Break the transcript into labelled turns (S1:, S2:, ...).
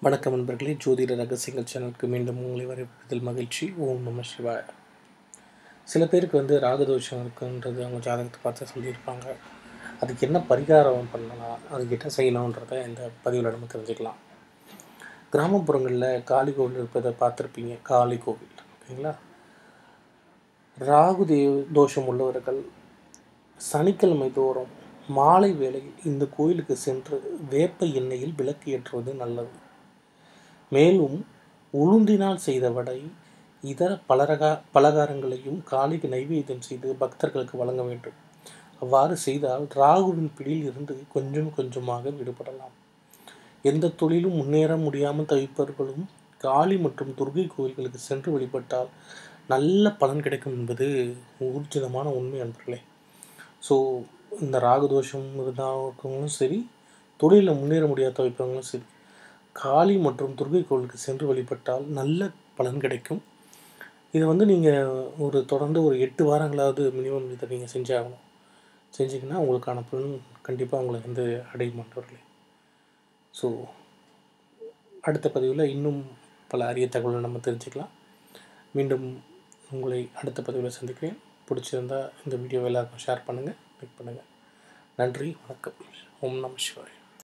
S1: வணக்கம் நண்பர்களே ஜோதிட ரகசியங்கள் சேனலுக்கு மீண்டும் உங்களை வரவேற்பதில் மகிழ்ச்சி ஓம் நம சிவாய சில பேருக்கு வந்து ராகதோஷம் இருக்குன்றது அவங்க ஜாதகத்தை பார்த்து சொல்லியிருப்பாங்க அதுக்கு என்ன பரிகாரம் பண்ணலாம் அதுக்கு என்ன செய்யணுன்றதை இந்த பதிவில் நம்ம தெரிஞ்சுக்கலாம் கிராமப்புறங்களில் காளி கோவில் இருப்பதை பார்த்துருப்பீங்க காளி கோவில் ஓகேங்களா ராகு தே தோஷம் உள்ளவர்கள் சனிக்கிழமை தோறும் மாலை வேளையில் இந்த கோயிலுக்கு சென்று வேப்ப எண்ணெயில் விளக்கு ஏற்றுவது நல்லது மேலும் உளுந்தினால் செய்த வடை இதர பலரகா பலகாரங்களையும் காளிக்கு நைவேத்தியம் செய்து பக்தர்களுக்கு வழங்க வேண்டும் அவ்வாறு செய்தால் ராகுவின் பிடியில் இருந்து கொஞ்சம் கொஞ்சமாக விடுபடலாம் எந்த தொழிலும் முன்னேற முடியாமல் தவிப்பவர்களும் காளி மற்றும் துர்கை கோயில்களுக்கு சென்று வழிபட்டால் நல்ல பலன் கிடைக்கும் என்பது ஊர்ஜிதமான உண்மை நண்பர்களே ஸோ இந்த ராகுதோஷம் இருந்தாலும் சரி தொழிலில் முன்னேற முடியாத தவிப்பவங்களும் சரி காளி மற்றும் துர்கை கோவிலுக்கு சென்று வழிபட்டால் நல்ல பலன் கிடைக்கும் இதை வந்து நீங்கள் ஒரு தொடர்ந்து ஒரு எட்டு வாரங்களாவது மினிமம் இதை நீங்கள் செஞ்சாகணும் செஞ்சிங்கன்னா உங்களுக்கான பலன் கண்டிப்பாக உங்களை வந்து அடையும் மாட்டவர்களே ஸோ அடுத்த பதிவில் இன்னும் பல அரிய தகவலை நம்ம தெரிஞ்சுக்கலாம் மீண்டும் உங்களை அடுத்த பதிவில் சந்திக்கிறேன் பிடிச்சிருந்தா இந்த வீடியோவை எல்லாருக்கும் ஷேர் பண்ணுங்கள் லைக் பண்ணுங்கள் நன்றி வணக்கம் ஓம் நம சிவாய்